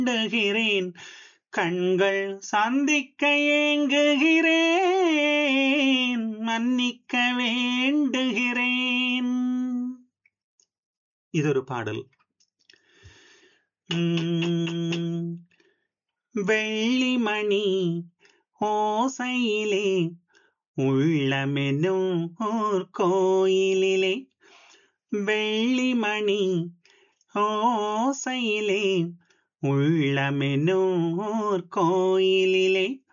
வேண்டுகிறேன் கண்கள் சந்திக்க ஏங்குகிறேன் மன்னிக்க வேண்டுகிறேன் இதொரு பாடல் உம், வெள்ளிமணி ஓசையிலே உள்ளமெனும் ஓர் கோயிலிலே வெள்ளிமணி ஓசையிலே உள்ளமெனும் ஓர் கோயிலிலே